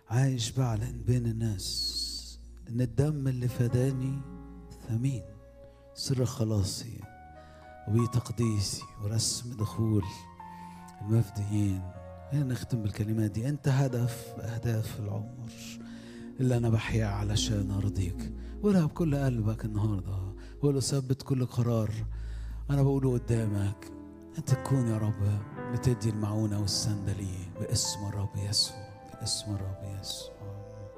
عايش بعلن بين الناس ان الدم اللي فداني ثمين سر خلاصي وتقديسي ورسم دخول المفديين هنا نختم بالكلمات دي انت هدف اهداف العمر اللي انا بحيا علشان ارضيك قولها بكل قلبك النهارده وقول ثبت كل قرار انا بقوله قدامك انت تكون يا رب بتدي المعونه والسنده ليه باسم الرب يسوع باسم الرب يسوع